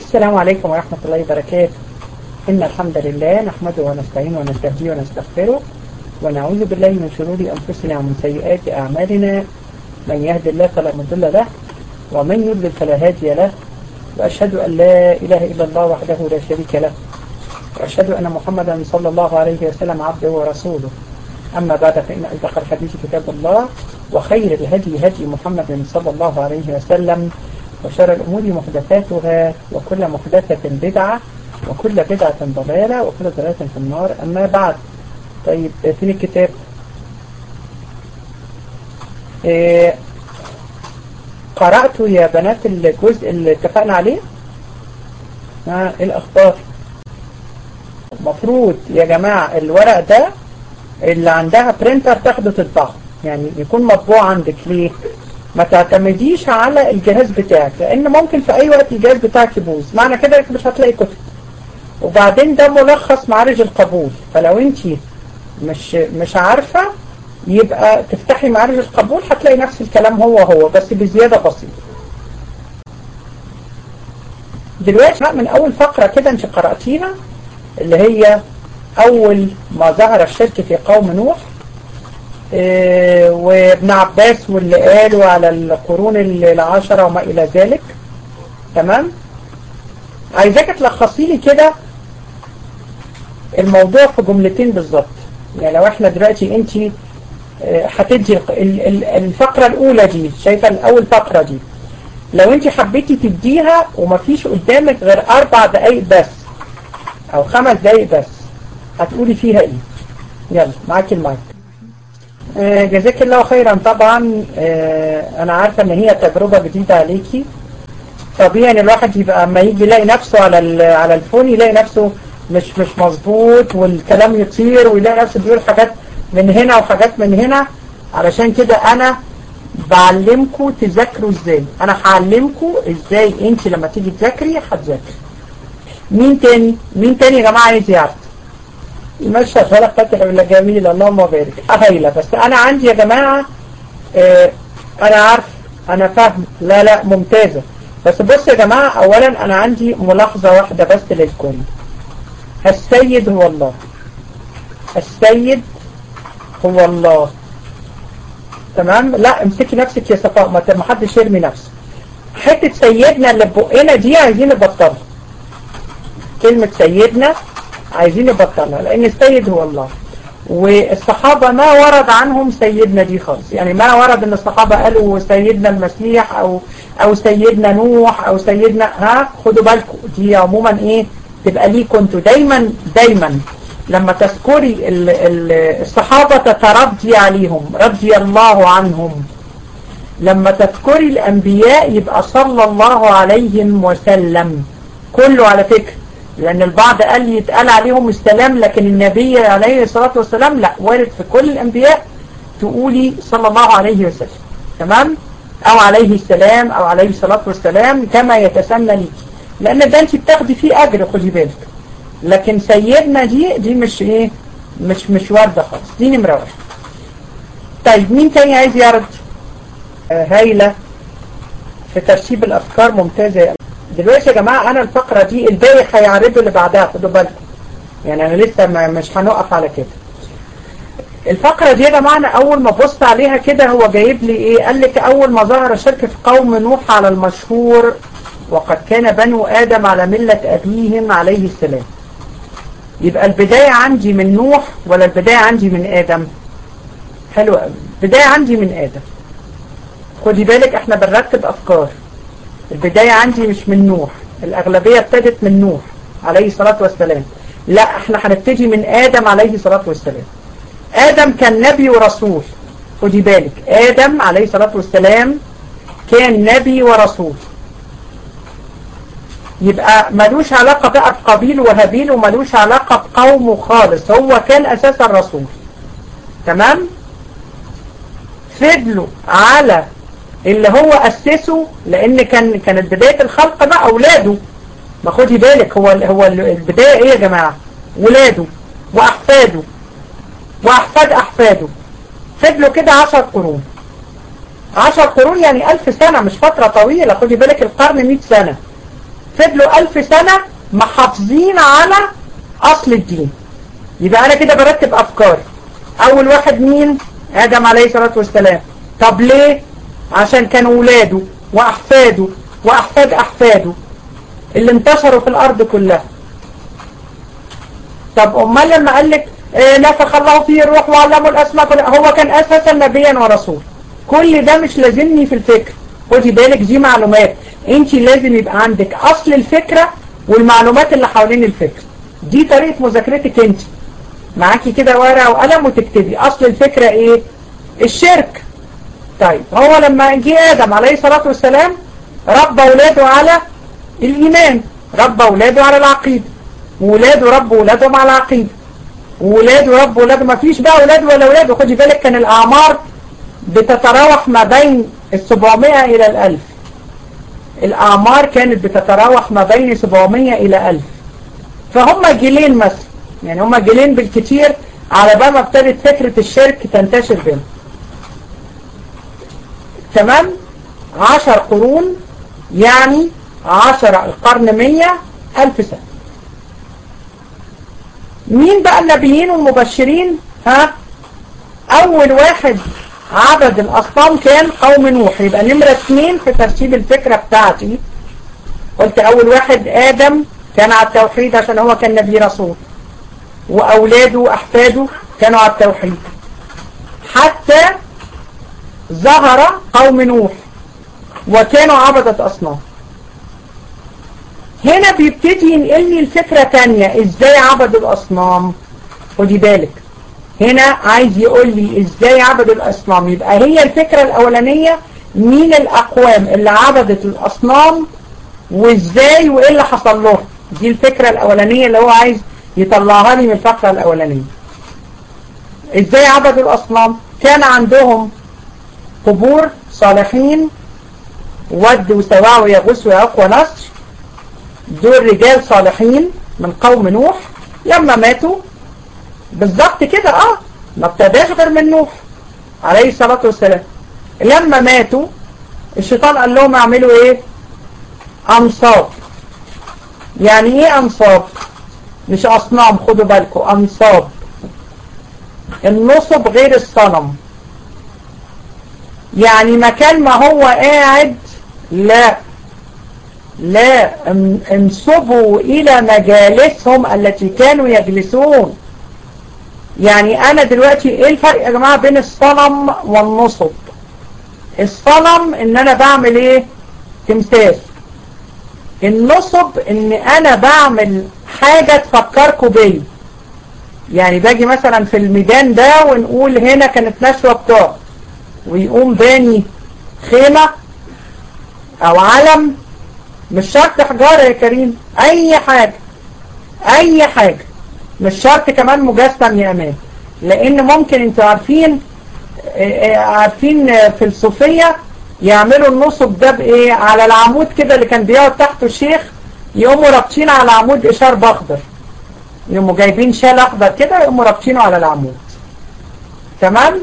السلام عليكم ورحمة الله وبركاته إن الحمد لله نحمده ونستعينه ونستهديه ونستغفره ونعوذ بالله من شرور أنفسنا ومن سيئات أعمالنا من يهد الله فلا مضل له ومن يضلل فلا هادي له وأشهد أن لا إله إلا الله وحده لا شريك له وأشهد أن محمدا صلى الله عليه وسلم عبده ورسوله أما بعد فإن أصدق الحديث كتاب الله وخير الهدي هدي محمد صلى الله عليه وسلم وشر الأمور محدثاتها وكل محدثة بدعة وكل بدعة ضلالة وكل ضلالة في النار أما بعد طيب فين الكتاب إيه قرأت يا بنات الجزء اللي اتفقنا عليه ها ايه الأخبار المفروض يا جماعة الورق ده اللي عندها برينتر تاخده تطبعه يعني يكون مطبوع عندك ليه ما تعتمديش على الجهاز بتاعك لان ممكن في اي وقت الجهاز بتاعك يبوظ معنى كده انك مش هتلاقي كتب وبعدين ده ملخص معارج القبول فلو انت مش مش عارفة يبقى تفتحي معارج القبول هتلاقي نفس الكلام هو هو بس بزيادة بسيطة دلوقتي من اول فقرة كده انت قرأتيها اللي هي اول ما ظهر الشرك في قوم نوح إيه وابن عباس واللي قالوا على القرون العشرة وما الى ذلك تمام عايزاك تلخصي لي كده الموضوع في جملتين بالظبط يعني لو احنا دلوقتي انت هتدي الفقرة الاولى دي شايفة الاول فقرة دي لو انت حبيتي تديها ومفيش قدامك غير اربع دقايق بس او خمس دقايق بس هتقولي فيها ايه يلا معاكي المايك آه جزاك الله خيرا طبعا آه انا عارفة ان هي تجربة جديدة عليكي طبيعي ان الواحد يبقى اما يجي يلاقي نفسه على على الفون يلاقي نفسه مش مش مظبوط والكلام يطير ويلاقي نفسه بيقول حاجات من هنا وحاجات من هنا علشان كده انا بعلمكم تذاكروا ازاي انا هعلمكم ازاي انت لما تيجي تذاكري هتذاكري مين تاني مين تاني يا جماعه عايز يعرف ما شغاله فاتح ولا جميل اللهم بارك هايله بس انا عندي يا جماعه اه انا عارف انا فاهم لا لا ممتازه بس بص يا جماعه اولا انا عندي ملاحظه واحده بس للكل السيد هو الله السيد هو الله تمام لا امسكي نفسك يا صفاء ما حدش يرمي نفسه حته سيدنا اللي بقنا دي عايزين نبطلها كلمه سيدنا عايزين نبطلها لان السيد هو الله والصحابة ما ورد عنهم سيدنا دي خالص يعني ما ورد ان الصحابة قالوا سيدنا المسيح او او سيدنا نوح او سيدنا ها خدوا بالكم دي عموما ايه تبقى ليكم انتوا دايما دايما لما تذكري ال ال الصحابة تترضي عليهم رضي الله عنهم لما تذكري الانبياء يبقى صلى الله عليهم وسلم كله على فكرة لأن البعض قال يتقال عليهم السلام لكن النبي عليه الصلاة والسلام لا وارد في كل الأنبياء تقولي صلى الله عليه وسلم تمام أو عليه السلام أو عليه الصلاة والسلام كما يتسنى ليك لأن ده أنت بتاخدي فيه أجر خدي بالك لكن سيدنا دي دي مش إيه مش مش واردة خالص دي نمرة واحد طيب مين تاني عايز يعرض آه هايلة في ترتيب الأفكار ممتازة دلوقتي يا جماعة أنا الفقرة دي الباقي هيعرضوا اللي بعدها خدوا بالكم يعني أنا لسه ما مش هنقف على كده الفقرة دي يا جماعة أنا أول ما بصت عليها كده هو جايب لي إيه قال لك أول ما ظهر الشرك في قوم نوح على المشهور وقد كان بنو آدم على ملة أبيهم عليه السلام يبقى البداية عندي من نوح ولا البداية عندي من آدم حلو قوي البداية عندي من آدم خدي بالك احنا بنرتب أفكار البداية عندي مش من نوح الأغلبية ابتدت من نوح عليه الصلاة والسلام لا احنا هنبتدي من آدم عليه الصلاة والسلام آدم كان نبي ورسول خدي بالك آدم عليه الصلاة والسلام كان نبي ورسول يبقى ملوش علاقة بقى بقبيل وهابيل وملوش علاقة بقومه خالص هو كان أساسا رسول تمام فضلوا على اللي هو أسسه لأن كان كانت بداية الخلق بقى أولاده ما خدي بالك هو هو البداية إيه يا جماعة ولاده وأحفاده وأحفاد أحفاده فضلوا كده عشر قرون عشر قرون يعني ألف سنة مش فترة طويلة خدي بالك القرن مئة سنة فضلوا ألف سنة محافظين على أصل الدين يبقى أنا كده برتب أفكاري أول واحد مين آدم عليه الصلاة والسلام طب ليه عشان كانوا ولاده وأحفاده وأحفاد أحفاده اللي انتشروا في الأرض كلها طب أمال لما قال لك إيه نفخ الله فيه الروح وعلمه الأسماء كلها هو كان أساسا نبيا ورسول كل ده مش لازمني في الفكر خدي بالك دي معلومات انت لازم يبقى عندك أصل الفكرة والمعلومات اللي حوالين الفكرة دي طريقة مذاكرتك انت معاكي كده ورقة وقلم وتكتبي أصل الفكرة ايه الشرك طيب هو لما جه آدم عليه الصلاة والسلام ربى ولاده على الإيمان ربى ولاده على العقيدة وولاده ربوا ولادهم على العقيدة وولاده ربوا ولاده ما فيش بقى ولاد ولا ولاد وخدي بالك كان الأعمار بتتراوح ما بين ال 700 إلى ال 1000 الأعمار كانت بتتراوح ما بين 700 إلى 1000 فهم جيلين مثلا يعني هم جيلين بالكتير على بال ما ابتدت فكرة الشرك تنتشر بينهم تمام عشر قرون يعني عشر القرن مية ألف سنة مين بقى النبيين والمبشرين ها أول واحد عبد الأصنام كان قوم نوح يبقى نمرة اثنين في ترتيب الفكرة بتاعتي قلت أول واحد آدم كان على التوحيد عشان هو كان نبي رسول وأولاده وأحفاده كانوا على التوحيد حتى ظهر قوم نوح وكانوا عبدة أصنام هنا بيبتدي ينقلني الفكرة تانية ازاي عبدوا الأصنام خدي بالك هنا عايز يقول لي ازاي عبدوا الأصنام يبقى هي الفكرة الأولانية مين الأقوام اللي عبدت الأصنام وازاي وايه اللي حصل له دي الفكرة الأولانية اللي هو عايز يطلعها لي من الفقرة الأولانية ازاي عبدوا الأصنام كان عندهم قبور صالحين ود وسواع ويغوث ويعق ونصر دول رجال صالحين من قوم نوح لما ماتوا بالظبط كده اه ما ابتداش غير من نوح عليه الصلاة والسلام لما ماتوا الشيطان قال لهم اعملوا ايه انصاب يعني ايه انصاب مش اصنام خدوا بالكم انصاب النصب غير الصنم يعني مكان ما هو قاعد لا لا انصبوا إلى مجالسهم التي كانوا يجلسون يعني أنا دلوقتي إيه الفرق يا جماعة بين الصنم والنصب الصنم إن أنا بعمل إيه تمثال النصب إن أنا بعمل حاجة تفكركم بيا يعني باجي مثلا في الميدان ده ونقول هنا كانت نشوة بتوع ويقوم باني خيمة او علم مش شرط حجارة يا كريم اي حاجة اي حاجة مش شرط كمان مجسم يا امان لان ممكن انتوا عارفين عارفين في الصوفية يعملوا النصب ده بايه على العمود كده اللي كان بيقعد تحته الشيخ يقوموا رابطين على عمود اشار باخضر يقوموا جايبين شال اخضر كده يقوموا رابطينه على العمود تمام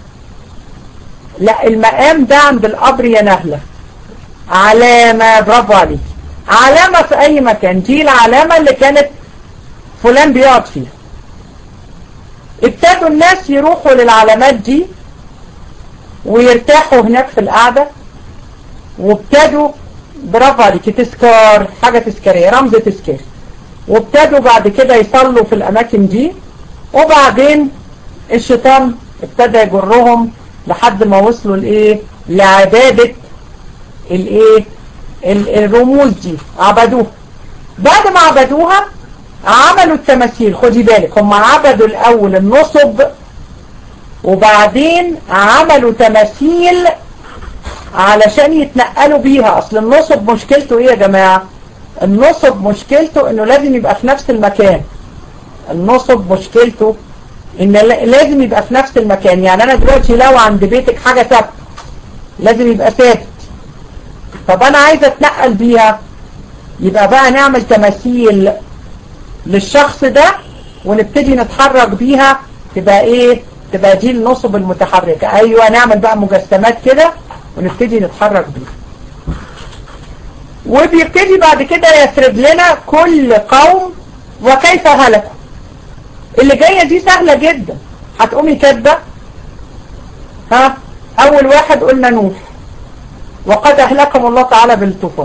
لا المقام ده عند القبر يا نهلة علامة برافو عليك علامة في اي مكان دي العلامة اللي كانت فلان بيقعد فيها ابتدوا الناس يروحوا للعلامات دي ويرتاحوا هناك في القعدة وابتدوا برافو عليك تذكار حاجة تذكارية رمز تذكاري وابتدوا بعد كده يصلوا في الأماكن دي وبعدين الشيطان ابتدى يجرهم لحد ما وصلوا لايه لعبادة الايه الرموز دي عبدوها بعد ما عبدوها عملوا التماثيل خدي بالك هم عبدوا الاول النصب وبعدين عملوا تماثيل علشان يتنقلوا بيها اصل النصب مشكلته ايه يا جماعة النصب مشكلته انه لازم يبقى في نفس المكان النصب مشكلته ان لازم يبقى في نفس المكان يعني انا دلوقتي لو عند بيتك حاجة ثابته لازم يبقى ثابت طب انا عايزة اتنقل بيها يبقى بقى نعمل تماثيل للشخص ده ونبتدي نتحرك بيها تبقى ايه تبقى دي النصب المتحركة ايوه نعمل بقى مجسمات كده ونبتدي نتحرك بيها وبيبتدي بعد كده يسرد لنا كل قوم وكيف هلكوا اللي جاية دي سهلة جدا هتقومي كاتبة ها اول واحد قلنا نوح وقد اهلكم الله تعالى بالطوفان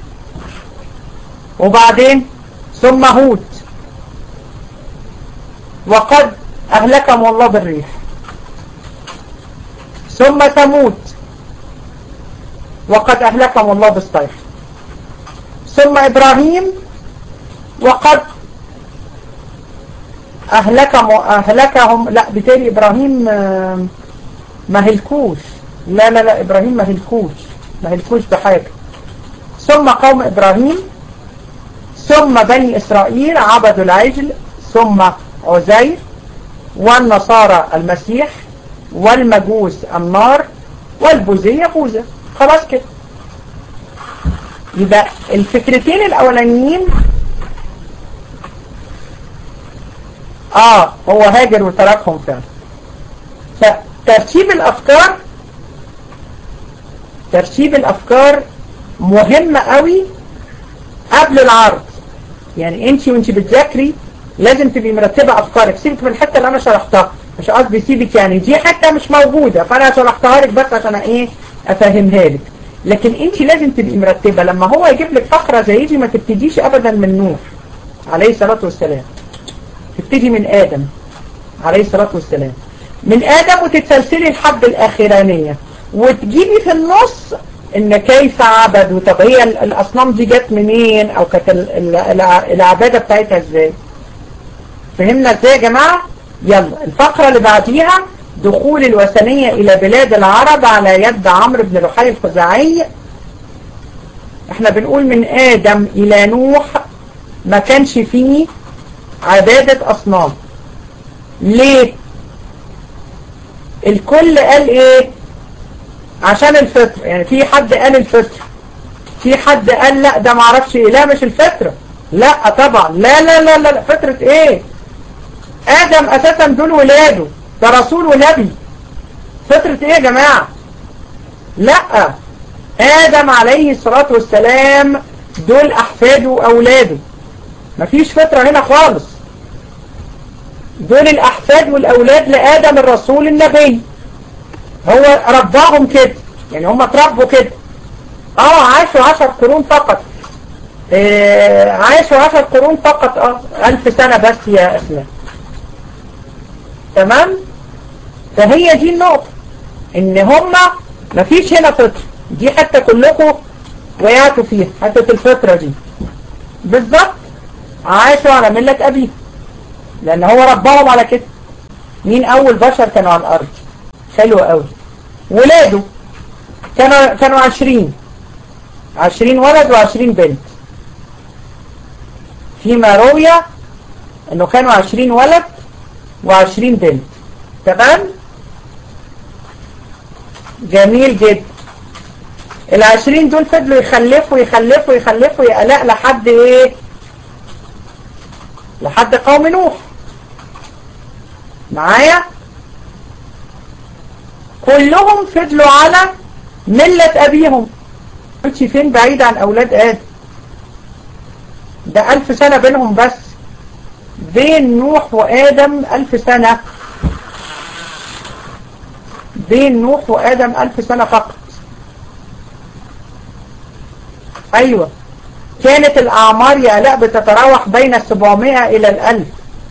وبعدين ثم هود وقد اهلكم الله بالريح ثم ثمود وقد اهلكم الله بالصيف ثم ابراهيم وقد أهلكهم أهلكهم لا بتالي إبراهيم ما هلكوش لا لا لا إبراهيم ما هلكوش ما هلكوش بحاجة ثم قوم إبراهيم ثم بني إسرائيل عبدوا العجل ثم عزير والنصارى المسيح والمجوس النار والبوذية بوذا خلاص كده يبقى الفكرتين الأولانيين اه هو هاجر وتركهم فعلا فترتيب الافكار ترتيب الافكار مهم قوي قبل العرض يعني انت وانت بتذاكري لازم تبقي مرتبة افكارك سيبك من الحتة اللي انا شرحتها مش قصدي سيبك يعني دي حتة مش موجودة فانا شرحتها لك بس عشان ايه افهمها لك لكن انت لازم تبقي مرتبة لما هو يجيب لك فقرة زي دي ما تبتديش ابدا من نوح عليه الصلاة والسلام تبتدي من آدم عليه الصلاة والسلام من آدم وتتسلسلي لحد الآخرانية وتجيبي في النص ان كيف عبدوا طب هي الأصنام دي جت منين او كانت العبادة بتاعتها ازاي فهمنا ازاي يا جماعة يلا الفقرة اللي بعديها دخول الوثنية الى بلاد العرب على يد عمرو بن لحي الخزاعي احنا بنقول من آدم الى نوح ما كانش فيه عبادة أصنام ليه الكل قال ايه عشان الفطر يعني في حد قال الفطر في حد قال لا ده معرفش ايه لا مش الفطرة لا طبعا لا لا لا لا فطرة ايه ادم اساسا دول ولاده ده رسول ونبي فطرة ايه يا جماعة لا ادم عليه الصلاة والسلام دول احفاده واولاده مفيش فطرة هنا خالص دول الأحفاد والأولاد لآدم الرسول النبي هو رباهم كده يعني هم اتربوا كده اه عاشوا عشر قرون فقط آه عاشوا عشر قرون فقط اه ألف سنة بس يا أسماء تمام فهي دي النقطة ان هم مفيش هنا فطر دي حتى كلكم وقعتوا فيها حتى الفطرة دي بالظبط عاشوا على ملة أبيه لأن هو ربهم على كده مين أول بشر كانوا على الأرض حلو قوي ولاده كانوا كانوا عشرين عشرين ولد وعشرين بنت فيما روي انه كانوا عشرين ولد وعشرين بنت تمام جميل جدا العشرين دول فضلوا يخلفوا يخلفوا يخلفوا يقلق لحد ايه لحد قوم نوح معايا كلهم فضلوا على ملة أبيهم قلتش فين بعيد عن أولاد آدم ده ألف سنة بينهم بس بين نوح وآدم ألف سنة بين نوح وآدم ألف سنة فقط أيوة كانت الأعمار يا آلاء بتتراوح بين السبعمائة إلى الألف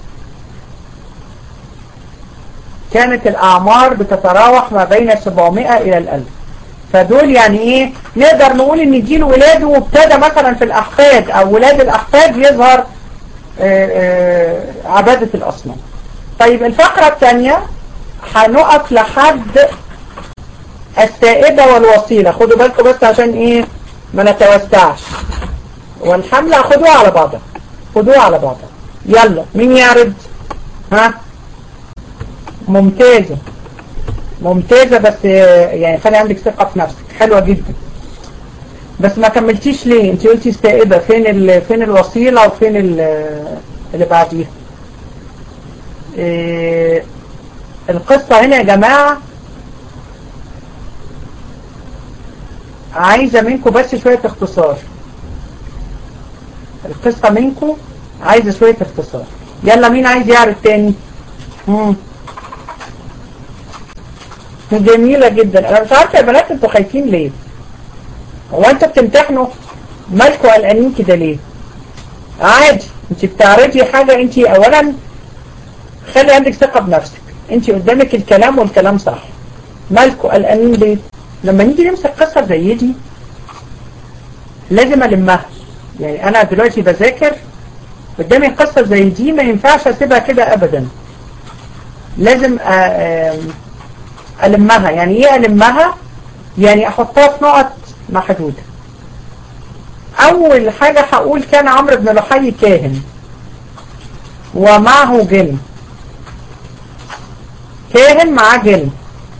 كانت الأعمار بتتراوح ما بين السبعمائة إلى الألف فدول يعني إيه نقدر نقول إن جيل ولاده وابتدى مثلا في الأحفاد أو ولاد الأحفاد يظهر آآ آآ عبادة الأصنام طيب الفقرة الثانية هنقف لحد السائدة والوصيلة خدوا بالكم بس عشان إيه ما نتوسعش والحملة خدوها على بعضها خدوها على بعضها يلا مين يعرض ها ممتازة ممتازة بس يعني خلي عندك ثقة في نفسك حلوة جدا بس ما كملتيش ليه انت قلتي استائبة فين ال... فين الوصيلة وفين ال... اللي بعديها إيه... القصة هنا يا جماعة عايزة منكم بس شوية اختصار القصة منكم عايزة شوية اختصار يلا مين عايز يعرف تاني مم. جميلة جدا انا مش عارفة يا بنات انتوا خايفين ليه هو انتوا بتمتحنوا مالكوا قلقانين كده ليه عادي انت بتعرضي حاجة انت اولا خلي عندك ثقة بنفسك انت قدامك الكلام والكلام صح مالكوا قلقانين ليه لما نيجي نمسك قصة زي دي لازم ألمها يعني أنا دلوقتي بذاكر قدامي قصة زي دي ما ينفعش أسيبها كده أبدا لازم ألمها يعني إيه ألمها يعني أحطها في نقط محدودة أول حاجة هقول كان عمرو بن لحي كاهن ومعه جن كاهن معاه جن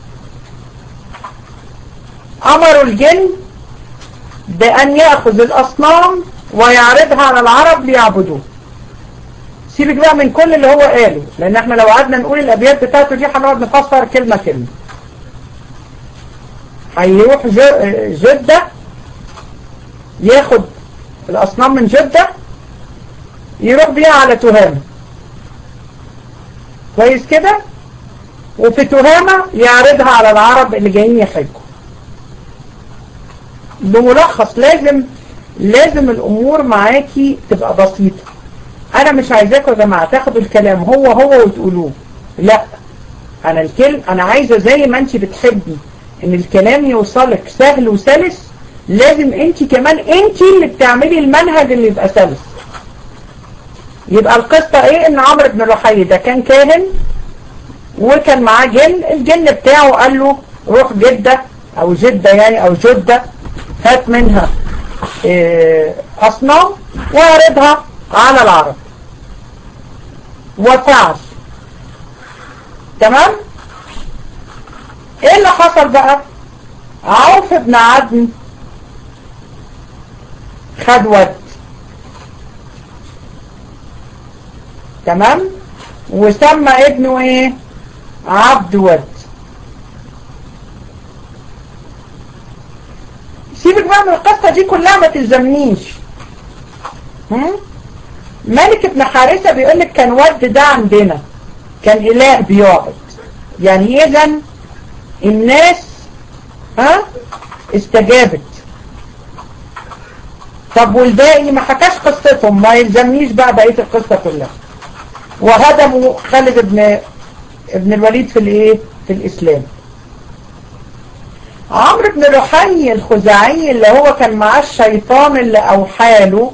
أمروا الجن بأن يأخذ الأصنام ويعرضها على العرب ليعبدوه سيبك بقى من كل اللي هو قاله لأن احنا لو قعدنا نقول الأبيات بتاعته دي هنقعد نفسر كلمة كلمة هيروح جدة ياخد الأصنام من جدة يروح بيها على تهامة كويس كده وفي تهامة يعرضها على العرب اللي جايين يحجوا بملخص لازم لازم الامور معاكي تبقى بسيطة انا مش عايزاكم يا جماعة تاخدوا الكلام هو هو وتقولوه لا انا الكلم انا عايزة زي ما انت بتحبي ان الكلام يوصلك سهل وسلس لازم انت كمان انت اللي بتعملي المنهج اللي يبقى سلس يبقى القصة ايه ان عمرو بن لحي ده كان كاهن وكان معاه جن الجن بتاعه قال له روح جدة او جدة يعني او جدة هات منها إيه أصنام واعرضها على العرب وفعل تمام ايه اللي حصل بقى عوف بن عدن خد ود تمام وسمى ابنه ايه عبد ود سيبك بقى من القصة دي كلها ما تلزمنيش مالك ابن حارثة بيقول لك كان ود ده عندنا كان إله بيقعد يعني إذا الناس ها استجابت طب والباقي ما حكاش قصتهم ما يلزمنيش بقى بقية القصة كلها وهدموا خالد ابن ابن الوليد في الايه في الاسلام عمرو بن لحي الخزاعي اللي هو كان معاه الشيطان اللي اوحاله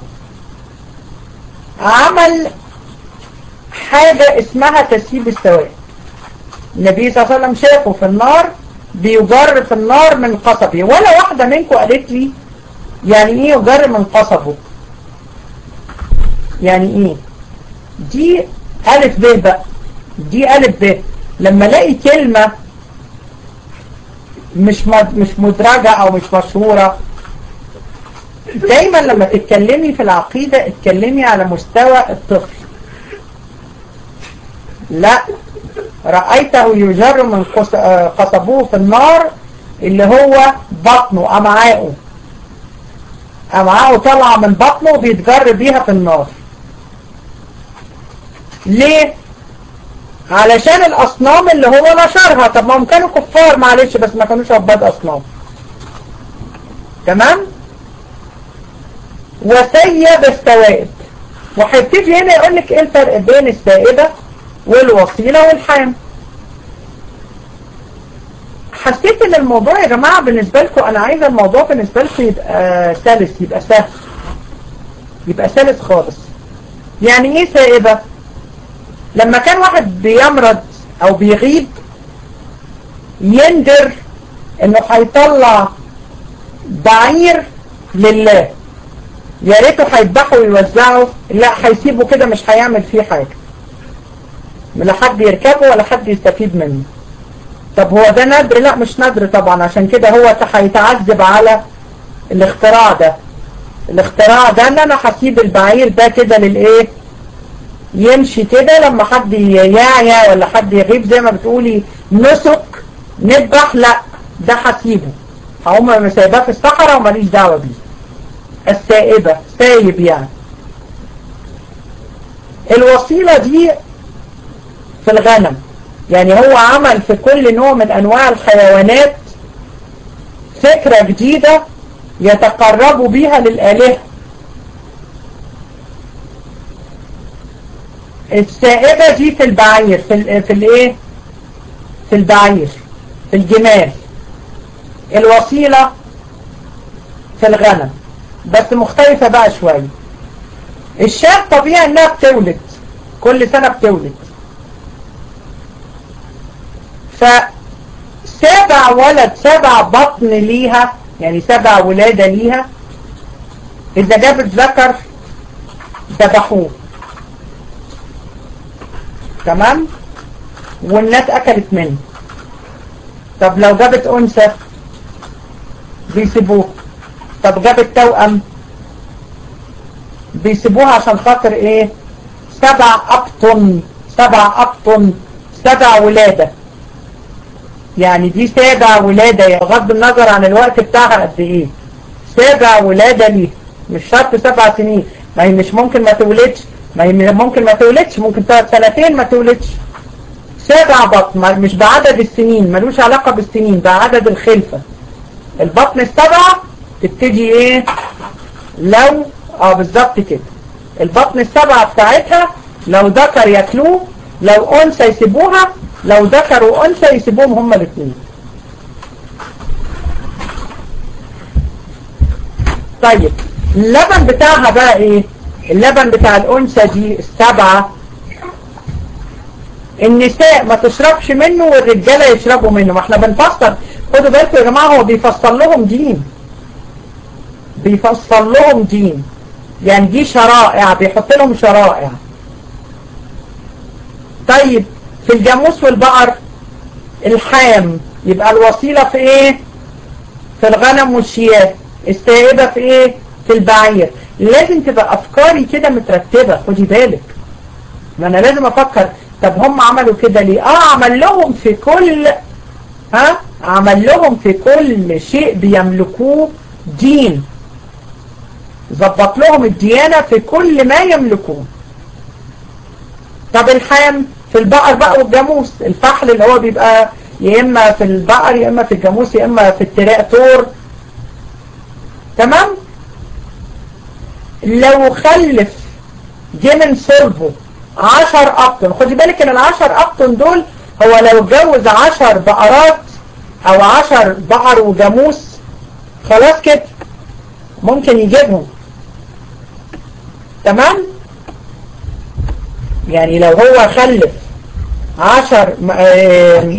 عمل حاجة اسمها تسييب السواد النبي صلى الله عليه وسلم شافه في النار بيجر في النار من قصبه ولا واحدة منكم قالت لي يعني ايه يجر من قصبه يعني ايه دي ألف ب بقى دي ألف ب لما الاقي كلمة مش مش مدرجة او مش مشهورة دايما لما تتكلمي في العقيدة اتكلمي على مستوى الطفل لا رأيته يجر من قصبوه في النار اللي هو بطنه أمعاؤه أمعاؤه طالعة من بطنه وبيتجر بيها في النار ليه؟ علشان الأصنام اللي هو نشرها طب ما هم كانوا كفار معلش بس ما كانوش عباد أصنام تمام؟ وسيب السوائب وهيبتدي هنا يقول لك ايه الفرق بين السائبة والوصيلة والحام حسيت ان الموضوع يا جماعة بالنسبة لكم انا عايزة الموضوع بالنسبة لكم يبقى سلس يبقى سهل يبقى سلس خالص يعني ايه سائبة لما كان واحد بيمرض او بيغيب يندر انه هيطلع بعير لله يا ريته هيذبحوا ويوزعوا لا هيسيبوا كده مش هيعمل فيه حاجة لا حد يركبه ولا حد يستفيد منه طب هو ده ندر لا مش ندر طبعا عشان كده هو هيتعذب على الاختراع ده الاختراع ده ان انا هسيب البعير ده كده للايه يمشي كده لما حد يعيا ولا حد يغيب زي ما بتقولي نسك نذبح لا ده هسيبه هقوم سايباه في الصحراء وماليش دعوه بيه السائبة سايب يعني الوصيلة دي في الغنم يعني هو عمل في كل نوع من انواع الحيوانات فكرة جديدة يتقربوا بيها للآلهة السائبة دي في البعير في ال في الايه في البعير في الجمال الوصيلة في الغنم بس مختلفة بقى شوية الشاة طبيعي انها بتولد كل سنة بتولد فسبع ولد سبع بطن ليها يعني سبع ولادة ليها إذا جابت ذكر ذبحوه تمام والناس أكلت منه طب لو جابت أنثى بيسيبوه طب جابت توأم بيسيبوها عشان خاطر ايه سبع أبطن سبع أبطن سبع ولادة يعني دي سابع ولادة بغض النظر عن الوقت بتاعها قد ايه سابع ولادة ليه مش شرط سبع سنين ما هي مش ممكن ما تولدش ما هي ممكن ما تولدش ممكن تقعد سنتين ما تولدش سابع بطن مش بعدد السنين ملوش علاقة بالسنين بعدد الخلفة البطن السبعة تبتدي ايه لو اه بالظبط كده البطن السبعة بتاعتها لو ذكر ياكلوه لو انثى يسيبوها لو ذكر وانثى يسيبوهم هما الاثنين طيب اللبن بتاعها بقى ايه اللبن بتاع الانثى دي السبعة النساء ما تشربش منه والرجالة يشربوا منه ما احنا بنفسر خدوا بالكم يا جماعة هو بيفسر لهم دين بيفسر لهم دين يعني دي شرائع بيحط لهم شرائع طيب في الجاموس والبقر الحام يبقى الوصيلة في ايه في الغنم والشياه السائبة في ايه في البعير لازم تبقى افكاري كده مترتبة خدي بالك ما انا لازم افكر طب هم عملوا كده ليه اه عمل لهم في كل ها عمل لهم في كل شيء بيملكوه دين ظبط لهم الديانة في كل ما يملكوه طب الحام في البقر بقى والجاموس الفحل اللي هو بيبقى يا اما في البقر يا اما في الجاموس يا اما في التراكتور تمام لو خلف جه من صلبه عشر أبطن خدي بالك ان العشر أبطن دول هو لو اتجوز عشر بقرات او عشر بقر وجاموس خلاص كده ممكن يجيبهم تمام يعني لو هو خلف عشر آه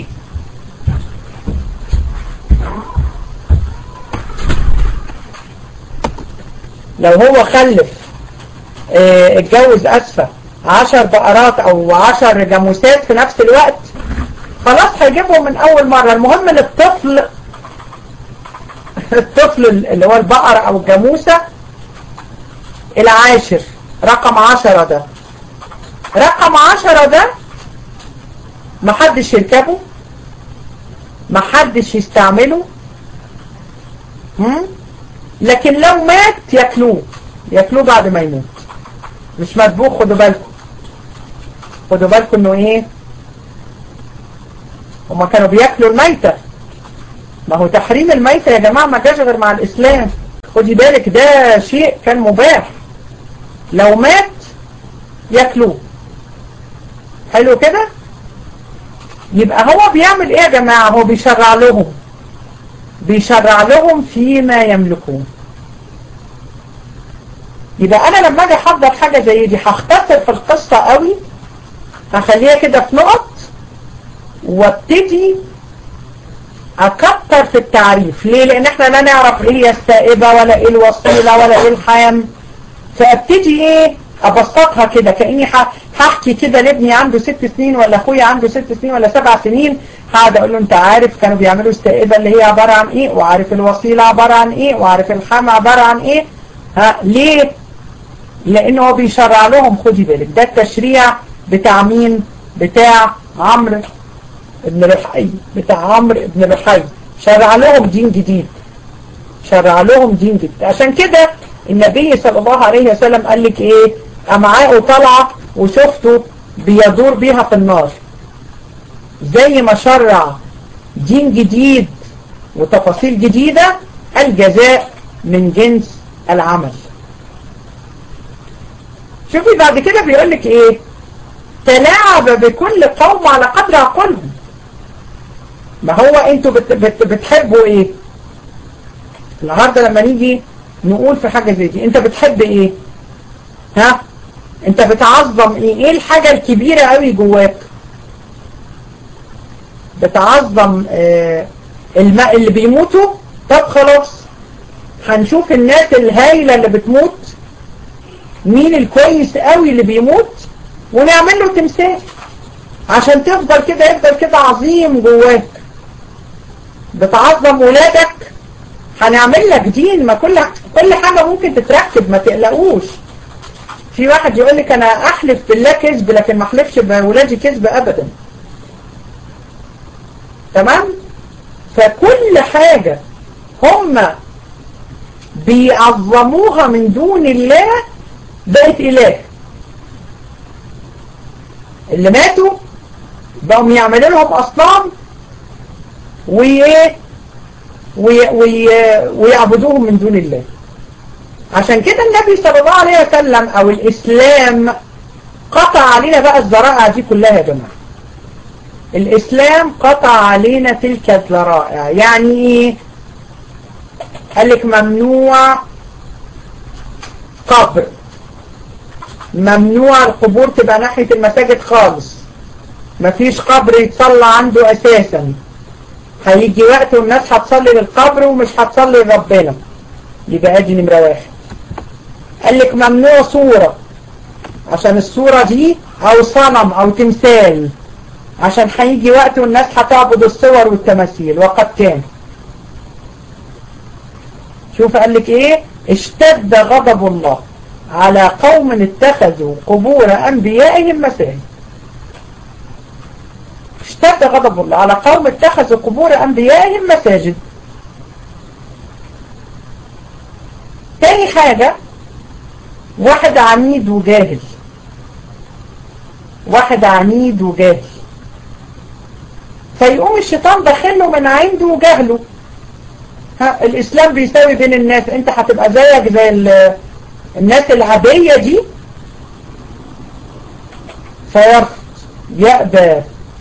لو هو خلف اه اتجوز اسفة عشر بقرات او عشر جاموسات في نفس الوقت خلاص هيجيبهم من اول مرة المهم ان الطفل الطفل اللي هو البقر او الجاموسة العاشر رقم عشرة ده رقم عشرة ده محدش يركبه محدش يستعمله هم؟ لكن لو مات ياكلوه ياكلوه بعد ما يموت مش مذبوح خدوا بالكم خدوا بالكم انه ايه هما كانوا بياكلوا الميتة ما هو تحريم الميتة يا جماعة ما جاش غير مع الاسلام خدي بالك ده شيء كان مباح لو مات ياكلوه حلو كده يبقى هو بيعمل ايه يا جماعة هو بيشرع لهم بيشرع لهم فيما يملكون يبقى انا لما اجي احضر حاجة زي دي هختصر في القصة قوي هخليها كده في نقط وابتدي اكتر في التعريف ليه لان احنا لا نعرف ايه هي السائبة ولا ايه الوصيلة ولا ايه الحام فابتدي ايه ابسطها كده كأني هحكي كده لابني عنده ست سنين ولا اخويا عنده ست سنين ولا سبع سنين هقعد اقول له انت عارف كانوا بيعملوا السائبة اللي هي عبارة عن ايه وعارف الوصيلة عبارة عن ايه وعارف الحام عبارة عن ايه ها ليه لانه هو بيشرع لهم خدي بالك ده التشريع بتاع مين بتاع عمرو ابن رحي بتاع عمرو ابن رحي شرع لهم دين جديد شرع لهم دين جديد عشان كده النبي صلى الله عليه وسلم قال لك ايه امعاء طالعه وشفته بيدور بيها في النار زي ما شرع دين جديد وتفاصيل جديدة الجزاء من جنس العمل شوفي بعد كده بيقولك ايه تلاعب بكل قوم على قدر عقولهم ما هو انتوا بت بت بتحبوا ايه النهاردة لما نيجي نقول في حاجة زي دي انت بتحب ايه ها انت بتعظم ايه ايه الحاجة الكبيرة قوي جواك بتعظم آه الماء اللي بيموتوا طب خلاص هنشوف الناس الهايلة اللي بتموت مين الكويس قوي اللي بيموت ونعمل له تمثال عشان تفضل كده يفضل كده عظيم جواك بتعظم ولادك هنعمل لك دين ما كل كل حاجة ممكن تتركب ما تقلقوش في واحد يقول لك انا احلف بالله كذب لكن ما احلفش بولادي كذب ابدا تمام فكل حاجة هم بيعظموها من دون الله بقت اله اللي ماتوا بقوا يعملوا لهم اصنام وايه ويعبدوهم من دون الله عشان كده النبي صلى الله عليه وسلم او الاسلام قطع علينا بقى الذرائع دي كلها يا جماعة الاسلام قطع علينا تلك الذرائع يعني ايه قال لك ممنوع قبر ممنوع القبور تبقى ناحية المساجد خالص مفيش قبر يتصلى عنده اساسا هيجي وقت والناس هتصلي للقبر ومش هتصلي لربنا يبقى ادي نمرة واحد قال لك ممنوع صورة عشان الصورة دي او صنم او تمثال عشان هيجي وقت والناس هتعبد الصور والتماثيل وقد كان شوف قال لك ايه اشتد غضب الله على قوم اتخذوا قبور انبيائهم مساجد اشتد غضب الله على قوم اتخذوا قبور انبيائهم مساجد تاني حاجة واحد عنيد وجاهل واحد عنيد وجاهل فيقوم الشيطان داخله من عنده وجهله ها الاسلام بيساوي بين الناس انت هتبقى زيك زي الناس العادية دي فيرفض يأبى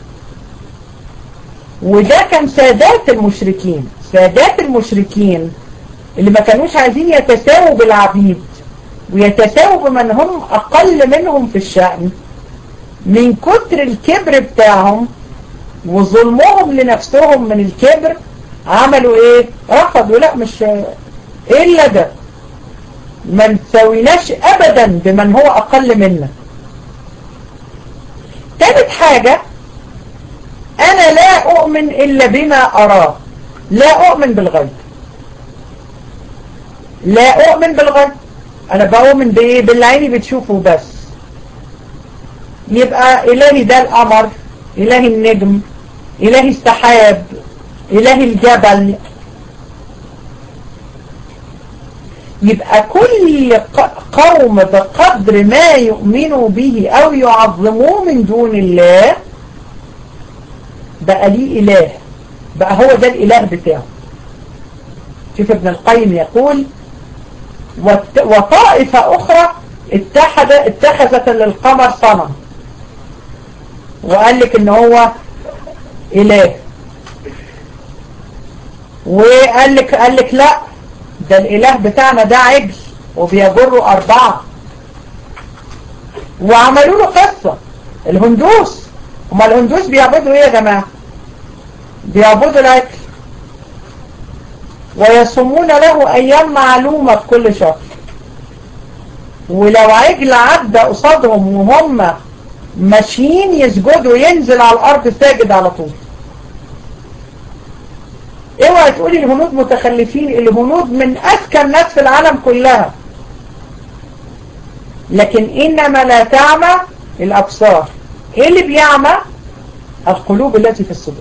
وده كان سادات المشركين سادات المشركين اللي ما كانوش عايزين يتساووا بالعبيد ويتساووا بمن هم أقل منهم في الشأن من كتر الكبر بتاعهم وظلمهم لنفسهم من الكبر عملوا ايه رفضوا لا مش ايه الا ده ما نساويناش ابدا بمن هو اقل منا تالت حاجة انا لا اؤمن الا بما اراه لا اؤمن بالغيب لا اؤمن بالغيب انا بؤمن بايه باللي عيني بتشوفه بس يبقى الهي ده القمر الهي النجم الهي السحاب الهي الجبل يبقى كل قوم بقدر ما يؤمنوا به او يعظموه من دون الله بقى ليه اله بقى هو ده الاله بتاعه شوف ابن القيم يقول وطائفة اخرى اتحد اتخذت للقمر صنم وقال لك ان هو اله وقال لك قال لك لا ده الاله بتاعنا ده عجل وبيجروا اربعة وعملوا له قصة الهندوس هما الهندوس بيعبدوا ايه يا جماعة بيعبدوا الاكل ويصومون له ايام معلومة في كل شهر ولو عجل عدى قصادهم وهم ماشيين يسجدوا ينزل على الارض ساجد على طول اوعى تقولي الهنود متخلفين الهنود من اذكى الناس في العالم كلها لكن انما لا تعمى الابصار ايه اللي بيعمى القلوب التي في الصدور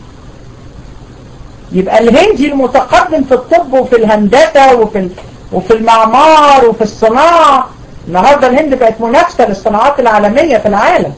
يبقى الهندي المتقدم في الطب وفي الهندسة وفي وفي المعمار وفي الصناعة النهاردة الهند بقت منافسة للصناعات العالمية في العالم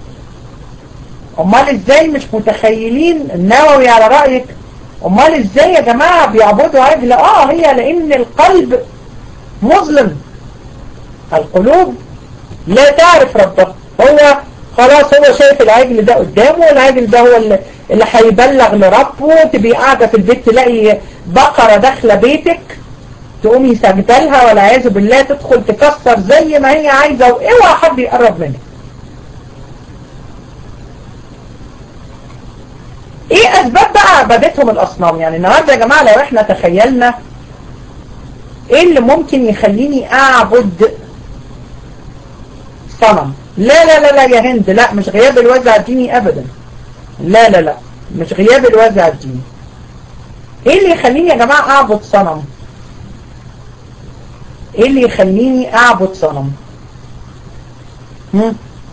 امال ازاي مش متخيلين النووي على رأيك امال ازاي يا جماعة بيعبدوا عجل اه هي لان القلب مظلم القلوب لا تعرف ربها هو خلاص هو شايف العجل ده قدامه والعجل ده هو اللي, اللي هيبلغ لربه تبقي قاعدة في البيت تلاقي بقرة داخلة بيتك تقومي سجدلها والعياذ بالله تدخل تكسر زي ما هي عايزة واوعى حد يقرب منك ايه اسباب بقى عبادتهم الاصنام يعني النهاردة يا جماعة لو احنا تخيلنا ايه اللي ممكن يخليني اعبد صنم لا لا لا لا يا هند لا مش غياب الوزع الديني ابدا لا لا لا مش غياب الوزع الديني ايه اللي يخليني يا جماعة اعبد صنم ايه اللي يخليني اعبد صنم هم؟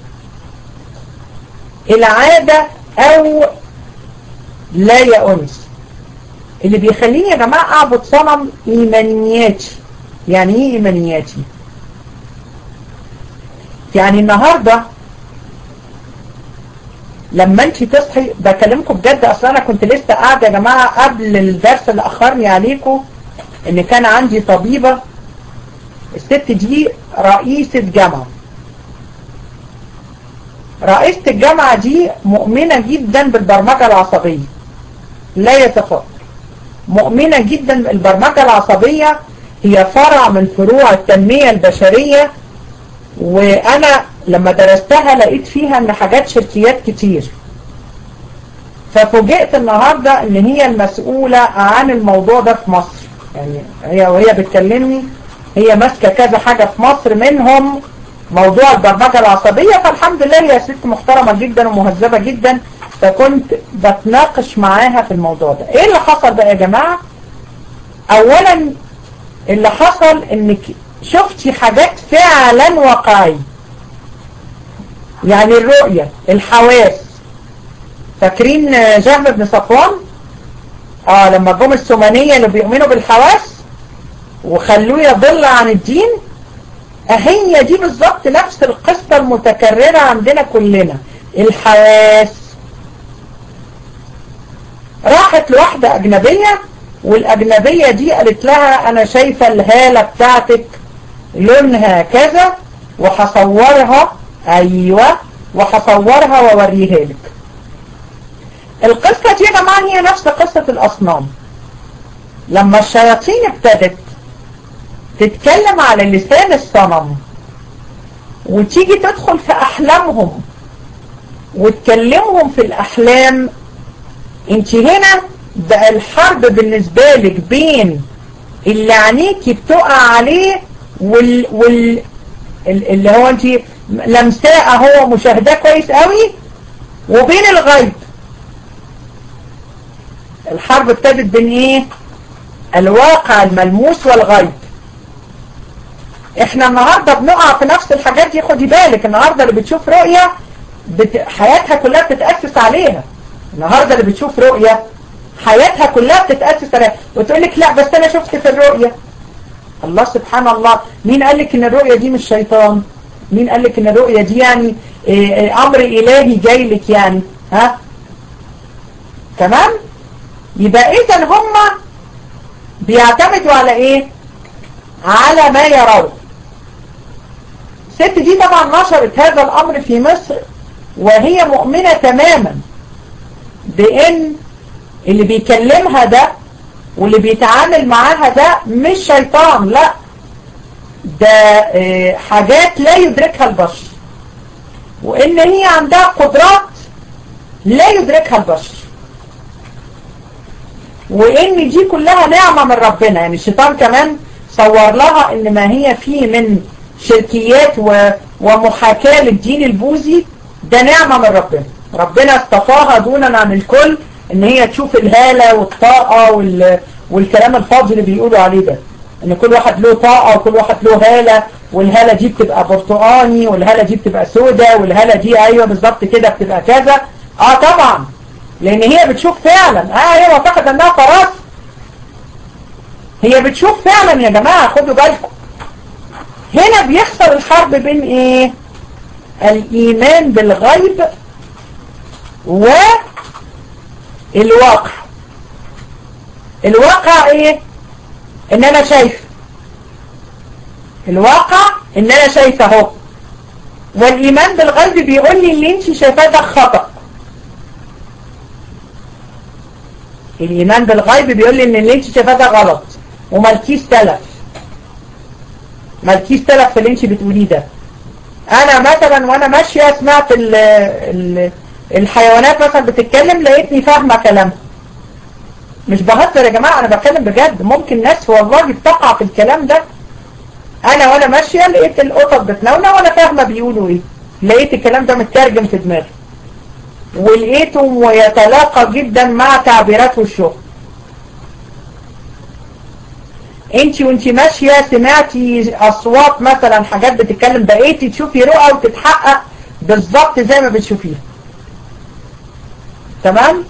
العادة او لا يا انس اللي بيخليني يا جماعة اعبد صنم ايمانياتي يعني ايه ايمانياتي يعني النهاردة لما انت تصحي بكلمكم بجد اصلا انا كنت لسه قاعدة يا جماعة قبل الدرس اللي اخرني عليكم ان كان عندي طبيبة الست دي رئيسة جامعة رئيسة الجامعة دي مؤمنة جدا بالبرمجة العصبية لا يتفق مؤمنة جدا البرمجة العصبية هي فرع من فروع التنمية البشرية وانا لما درستها لقيت فيها ان حاجات شركيات كتير ففوجئت النهاردة ان هي المسؤولة عن الموضوع ده في مصر يعني هي وهي بتكلمني هي ماسكة كذا حاجة في مصر منهم موضوع البرمجة العصبية فالحمد لله هي ست محترمة جدا ومهذبة جدا فكنت بتناقش معاها في الموضوع ده ايه اللي حصل بقى يا جماعة اولا اللي حصل انك شفتي حاجات فعلا واقعية يعني الرؤية الحواس فاكرين جهم بن صفوان اه لما جم السمانية اللي بيؤمنوا بالحواس وخلوه يضل عن الدين هي دي بالظبط نفس القصة المتكررة عندنا كلنا الحواس راحت لواحدة أجنبية والأجنبية دي قالت لها أنا شايفة الهالة بتاعتك لونها كذا وهصورها أيوة وهصورها ووريها لك القصة دي يا جماعة هي نفس قصة الأصنام لما الشياطين ابتدت تتكلم على لسان الصنم وتيجي تدخل في أحلامهم وتكلمهم في الأحلام انت هنا بقى الحرب بالنسبة لك بين اللي عينيكي بتقع عليه وال, وال اللي هو انت لمساء هو مشاهداه كويس قوي وبين الغيب الحرب ابتدت بين ايه الواقع الملموس والغيب احنا النهاردة بنقع في نفس الحاجات دي خدي بالك النهاردة اللي بتشوف رؤية بت... حياتها كلها بتتأسس عليها النهاردة اللي بتشوف رؤية حياتها كلها بتتأسس عليها وتقول لك لا بس انا شفت في الرؤية الله سبحان الله مين قال لك ان الرؤية دي مش شيطان مين قال لك ان الرؤية دي يعني إيه إيه امر الهي جاي لك يعني ها تمام يبقى اذا هم بيعتمدوا على ايه على ما يرون الست دي طبعا نشرت هذا الامر في مصر وهي مؤمنة تماما بان اللي بيكلمها ده واللي بيتعامل معاها ده مش شيطان لا ده اه حاجات لا يدركها البشر وان هي عندها قدرات لا يدركها البشر وان دي كلها نعمة من ربنا يعني الشيطان كمان صور لها ان ما هي فيه من شركيات و... ومحاكاة للدين البوذي ده نعمة من ربنا ربنا اصطفاها دونا عن الكل ان هي تشوف الهالة والطاقة وال... والكلام الفاضي اللي بيقولوا عليه ده ان كل واحد له طاقة وكل واحد له هالة والهالة دي بتبقى برتقاني والهالة دي بتبقى سودة والهالة دي ايوه بالظبط كده بتبقى كذا اه طبعا لان هي بتشوف فعلا اه هي معتقد انها فرس هي بتشوف فعلا يا جماعة خدوا بالكم هنا بيحصل الحرب بين ايه الايمان بالغيب والواقع الواقع ايه ان انا شايف الواقع ان انا شايفه اهو والايمان بالغيب بيقول لي اللي انت شايفاه ده خطأ الايمان بالغيب بيقول لي ان اللي انت شايفاه ده غلط ومالكيش تلف مالكيش تلف في اللي انت بتقوليه ده انا مثلا وانا ماشية سمعت ال ال الحيوانات مثلا بتتكلم لقيتني فاهمة كلامها مش بهزر يا جماعة انا بتكلم بجد ممكن ناس والله بتقع في الكلام ده انا وانا ماشية لقيت القطط بتنونة وانا فاهمة بيقولوا ايه لقيت الكلام ده مترجم في دماغي ولقيته يتلاقى جدا مع تعبيرات وشه انت وانت ماشية سمعتي اصوات مثلا حاجات بتتكلم بقيتي تشوفي رؤى وتتحقق بالظبط زي ما بتشوفيها تمام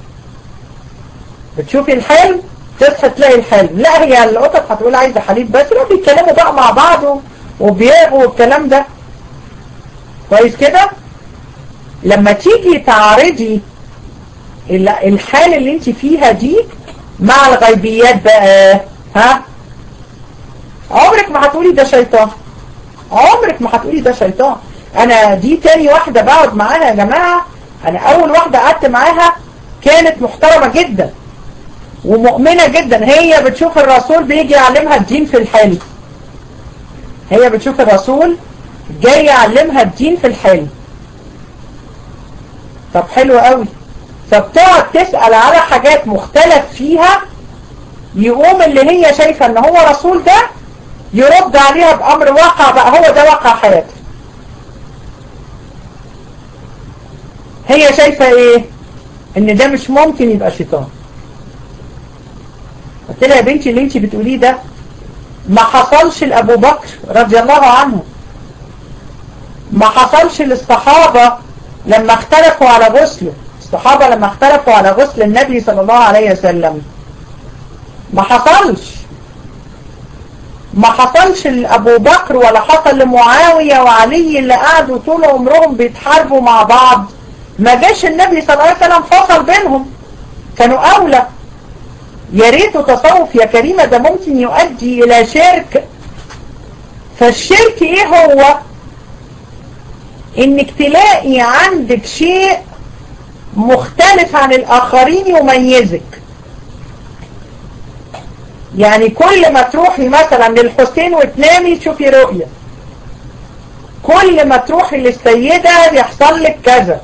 بتشوفي الحلم تصحى تلاقي الحلم لا هي القطط هتقول عايزة حليب بس لو بيتكلموا بقى مع بعض وبيقوا والكلام ده كويس كده لما تيجي تعرضي الحال اللي انت فيها دي مع الغيبيات بقى ها عمرك ما هتقولي ده شيطان عمرك ما هتقولي ده شيطان انا دي تاني واحدة بقعد معاها يا جماعة انا اول واحدة قعدت معاها كانت محترمة جدا ومؤمنة جدا هي بتشوف الرسول بيجي يعلمها الدين في الحال هي بتشوف الرسول جاي يعلمها الدين في الحال طب حلو قوي فبتقعد تسأل على حاجات مختلف فيها يقوم اللي هي شايفة ان هو رسول ده يرد عليها بأمر واقع بقى هو ده واقع حياتها هي شايفة ايه ان ده مش ممكن يبقى شيطان قلت لها يا بنتي اللي انت بتقوليه ده ما حصلش لأبو بكر رضي الله عنه ما حصلش للصحابة لما اختلفوا على غسله الصحابة لما اختلفوا على غسل النبي صلى الله عليه وسلم ما حصلش ما حصلش لأبو بكر ولا حصل لمعاوية وعلي اللي قعدوا طول عمرهم بيتحاربوا مع بعض ما جاش النبي صلى الله عليه وسلم فصل بينهم كانوا أولى يا ريته تصوف يا كريمة ده ممكن يؤدي إلى شرك فالشرك إيه هو إنك تلاقي عندك شيء مختلف عن الآخرين يميزك يعني كل ما تروحي مثلا للحسين وتنامي تشوفي رؤية كل ما تروحي للسيدة يحصل لك كذا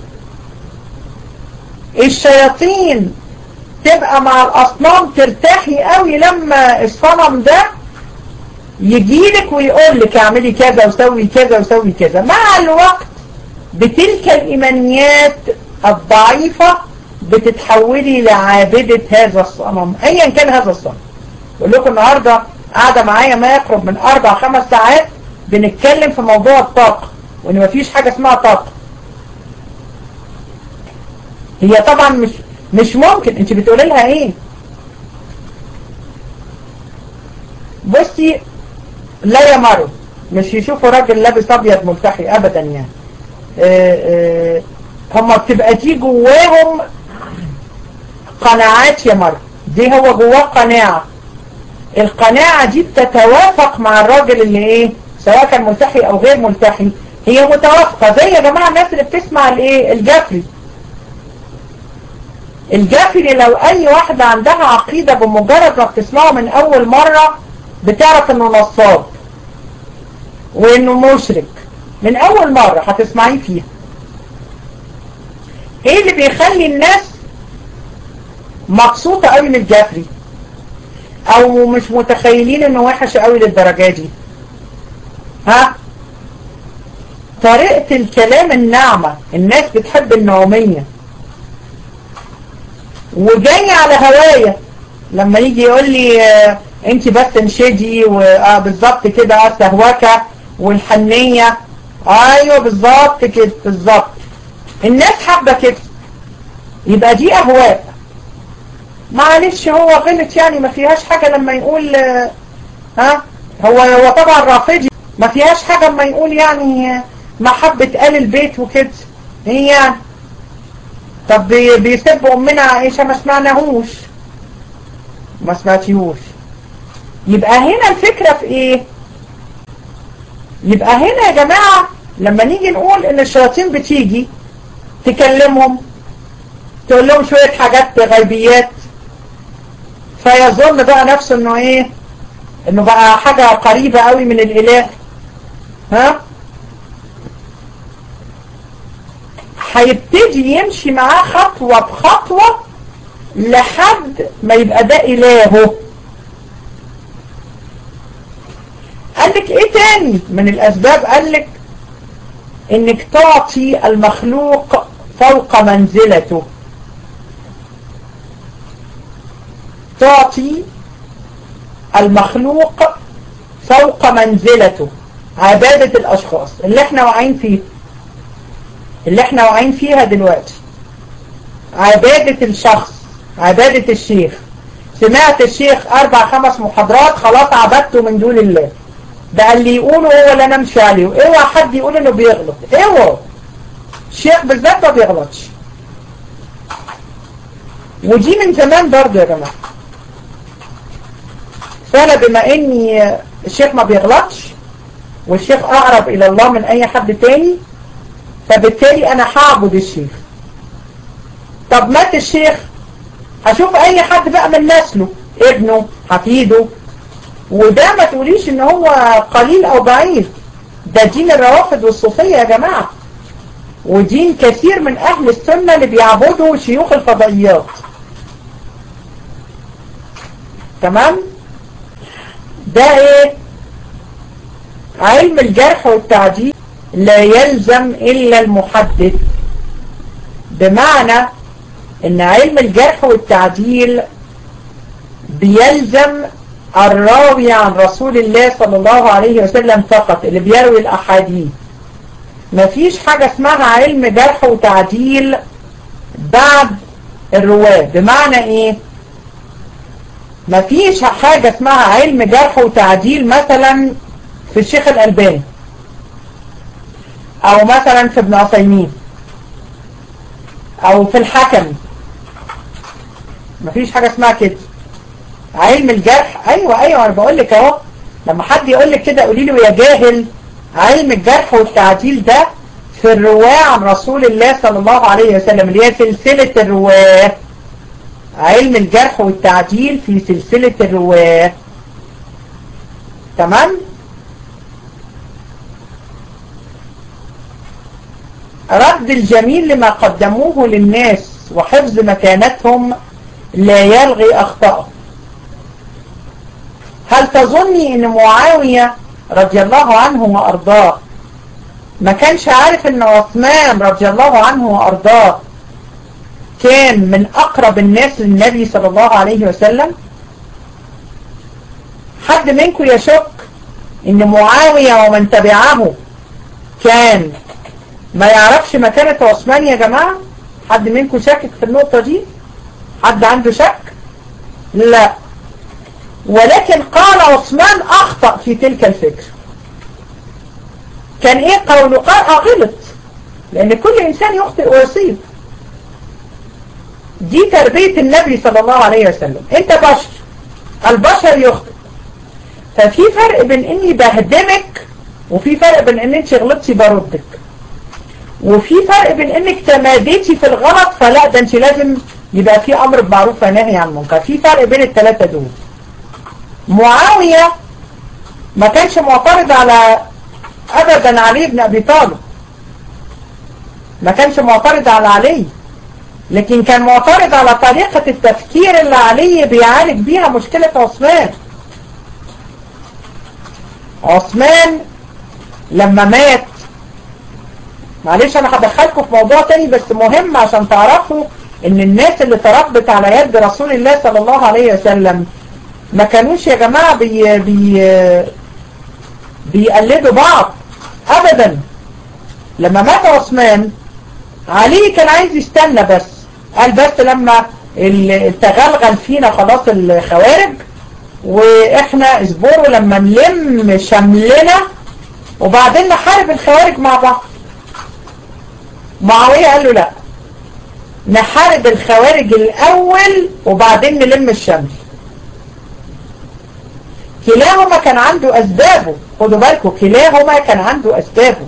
الشياطين تبقى مع الأصنام ترتاحي قوي لما الصنم ده يجيلك ويقولك اعملي كذا وسوي كذا وسوي كذا مع الوقت بتلك الإيمانيات الضعيفة بتتحولي لعابدة هذا الصنم ايا كان هذا الصنم بقول لكم النهاردة قاعدة معايا ما يقرب من اربع خمس ساعات بنتكلم في موضوع الطاقة وان مفيش حاجة اسمها طاقة هي طبعا مش مش ممكن انت بتقولي لها ايه بصي لا يمروا مش يشوفوا راجل لابس ابيض ملتحي ابدا يعني اه اه هما بتبقى دي جواهم قناعات يا مرة دي هو جواه قناعة القناعة دي بتتوافق مع الراجل اللي ايه سواء كان ملتحي او غير ملتحي هي متوافقة زي يا جماعة الناس اللي بتسمع الايه الجفري الجافري لو اي واحدة عندها عقيدة بمجرد ما بتسمعه من اول مرة بتعرف انه نصاب وانه مشرك من اول مرة هتسمعيه فيها ايه اللي بيخلي الناس مبسوطة قوي من الجافري او مش متخيلين انه وحش قوي للدرجة دي ها طريقة الكلام الناعمة الناس بتحب النعومية وجاي على هواية لما يجي يقول لي آه انت بس انشدي واه بالظبط كده السهوكة والحنية ايوه بالظبط كده بالظبط الناس حابة كده يبقى دي اهواء معلش هو غلط يعني ما فيهاش حاجة لما يقول آه ها هو هو طبعا رافضي ما فيهاش حاجة ما يقول يعني محبة آل البيت وكده هي يعني طب بيسب أمنا عائشة ما سمعناهوش ما سمعتيهوش يبقى هنا الفكرة في ايه يبقى هنا يا جماعة لما نيجي نقول ان الشياطين بتيجي تكلمهم تقول لهم شوية حاجات غيبيات فيظن بقى نفسه انه ايه انه بقى حاجة قريبة قوي من الاله ها هيبتدي يمشي معاه خطوة بخطوة لحد ما يبقى ده إلهه قال لك ايه تاني من الاسباب قال لك انك تعطي المخلوق فوق منزلته تعطي المخلوق فوق منزلته عبادة الاشخاص اللي احنا واعيين فيه اللي احنا واعيين فيها دلوقتي عبادة الشخص عبادة الشيخ سمعت الشيخ اربع خمس محاضرات خلاص عبدته من دون الله ده اللي يقوله هو اللي انا امشي عليه اوعى حد يقول انه بيغلط اوعى الشيخ بالذات ما بيغلطش ودي من زمان برضه يا جماعه فانا بما اني الشيخ ما بيغلطش والشيخ اقرب الى الله من اي حد تاني فبالتالي انا هعبد الشيخ طب مات الشيخ هشوف اي حد بقى من نسله ابنه حفيده وده ما تقوليش ان هو قليل او بعيد ده دين الروافد والصوفية يا جماعة ودين كثير من اهل السنة اللي بيعبدوا شيوخ الفضائيات تمام ده ايه علم الجرح والتعديل لا يلزم الا المحدث بمعنى ان علم الجرح والتعديل بيلزم الراوي عن رسول الله صلى الله عليه وسلم فقط اللي بيروي الأحاديث مفيش حاجة اسمها علم جرح وتعديل بعد الرواة بمعنى ايه مفيش حاجة اسمها علم جرح وتعديل مثلا في الشيخ الألباني او مثلا في ابن عثيمين او في الحكم مفيش حاجة اسمها كده علم الجرح ايوه ايوه انا بقول لك اهو لما حد يقول لك كده قولي له يا جاهل علم الجرح والتعديل ده في الرواة عن رسول الله صلى الله عليه وسلم اللي هي سلسلة الرواة علم الجرح والتعديل في سلسلة الرواة تمام رد الجميل لما قدموه للناس وحفظ مكانتهم لا يلغي أخطائهم هل تظني ان معاوية رضي الله عنه وارضاه ما كانش عارف ان عثمان رضي الله عنه وارضاه كان من اقرب الناس للنبي صلى الله عليه وسلم حد منكم يشك ان معاوية ومن تبعه كان ما يعرفش مكانة عثمان يا جماعة حد منكم شاكك في النقطة دي حد عنده شك لا ولكن قال عثمان أخطأ في تلك الفكرة كان إيه قوله قال غلط لأن كل إنسان يخطئ ويصيب دي تربية النبي صلى الله عليه وسلم أنت بشر البشر يخطئ ففي فرق بين إني بهدمك وفي فرق بين إن أنت غلطتي بردك وفي فرق بين إنك تماديتي في الغلط فلا ده أنت لازم يبقى في أمر بمعروف ونهي عن المنكر في فرق بين الثلاثة دول معاوية ما كانش معترض على ابدا علي بن ابي طالب ما كانش معترض على علي لكن كان معترض على طريقة التفكير اللي علي بيعالج بيها مشكلة عثمان عثمان لما مات معلش انا هدخلكم في موضوع تاني بس مهم عشان تعرفوا ان الناس اللي تربت على يد رسول الله صلى الله عليه وسلم ما كانوش يا جماعة بي بي بيقلدوا بعض ابدا لما مات عثمان علي كان عايز يستنى بس قال بس لما تغلغل فينا خلاص الخوارج واحنا اصبروا لما نلم شملنا وبعدين نحارب الخوارج مع بعض معاوية قال له لا نحارب الخوارج الأول وبعدين نلم الشمل كلاهما كان عنده أسبابه خدوا بالكم كلاهما كان عنده أسبابه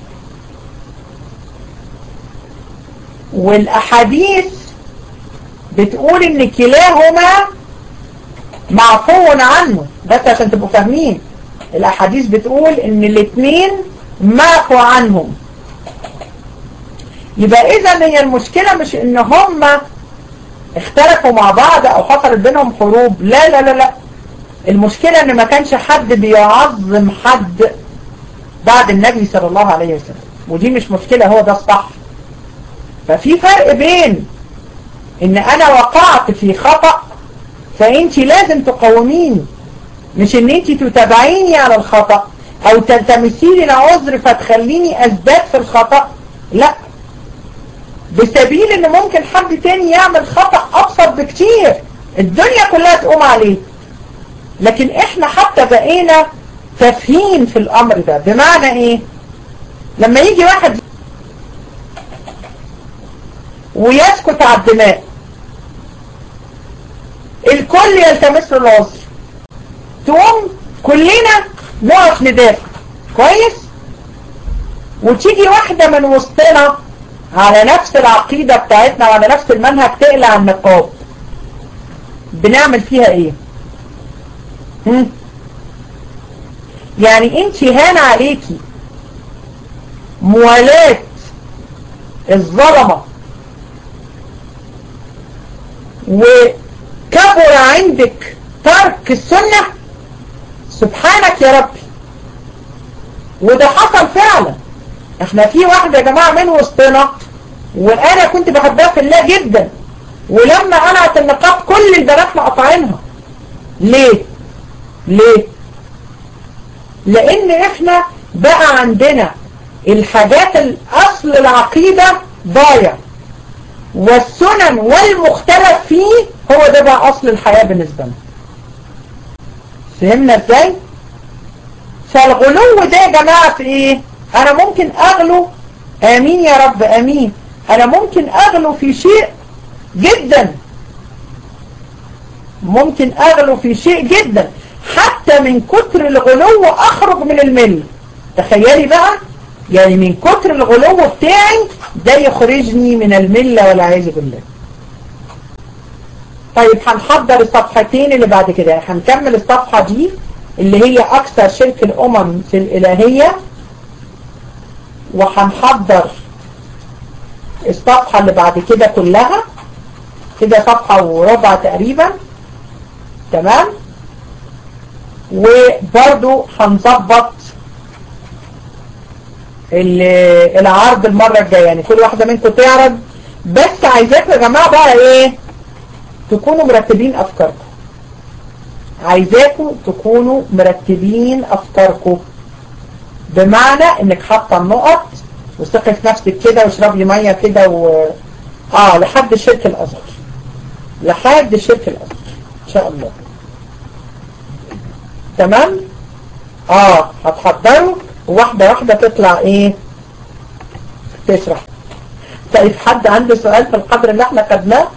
والأحاديث بتقول إن كلاهما معفو عنه بس عشان تبقوا فاهمين الأحاديث بتقول إن الاثنين معفو عنهم يبقى إذا هي المشكلة مش إن هما اختلفوا مع بعض أو حصلت بينهم حروب لا لا لا لا المشكلة إن ما كانش حد بيعظم حد بعد النبي صلى الله عليه وسلم ودي مش مشكلة هو ده الصح ففي فرق بين إن أنا وقعت في خطأ فأنت لازم تقوميني مش إن أنت تتابعيني على الخطأ أو تلتمسي لي عذر فتخليني أزداد في الخطأ لا بسبيل إن ممكن حد تاني يعمل خطأ أبسط بكتير الدنيا كلها تقوم عليه لكن إحنا حتى بقينا تفهيم في الأمر ده بمعنى إيه لما يجي واحد ويسكت على الدماء الكل يلتمس له العذر تقوم كلنا نقف ندافع كويس وتيجي واحدة من وسطنا على نفس العقيدة بتاعتنا وعلى نفس المنهج تقلع النقاب بنعمل فيها ايه هم؟ يعني انت هان عليكي موالاة الظلمة وكبر عندك ترك السنة سبحانك يا ربي وده حصل فعلا احنا في واحدة يا جماعة من وسطنا وانا كنت بحبها في الله جدا ولما قلعت النقاب كل البنات مقطعينها ليه ليه لان احنا بقى عندنا الحاجات الاصل العقيدة ضايع والسنن والمختلف فيه هو ده بقى اصل الحياة بالنسبة لنا فهمنا ازاي فالغلو ده يا جماعة في ايه انا ممكن اغلو امين يا رب امين انا ممكن اغلو في شيء جدا ممكن اغلو في شيء جدا حتى من كتر الغلو اخرج من المل تخيلي بقى يعني من كتر الغلو بتاعي ده يخرجني من الملة والعياذ بالله طيب هنحضر الصفحتين اللي بعد كده يعني هنكمل الصفحة دي اللي هي أكثر شرك الأمم في الإلهية وهنحضر الصفحة اللي بعد كده كلها كده صفحة وربع تقريبا تمام وبرضو هنظبط العرض المرة الجاية يعني كل واحدة منكم تعرض بس عايزاكم يا جماعة بقى ايه تكونوا مرتبين افكاركم عايزاكم تكونوا مرتبين افكاركم بمعنى انك حاطه النقط وثقي في نفسك كده واشربي ميه كده و اه لحد الشرك الاصغر لحد الشرك الاصغر ان شاء الله تمام اه هتحضروا واحدة واحدة تطلع ايه تشرح طيب حد عنده سؤال في القدر اللي احنا خدناه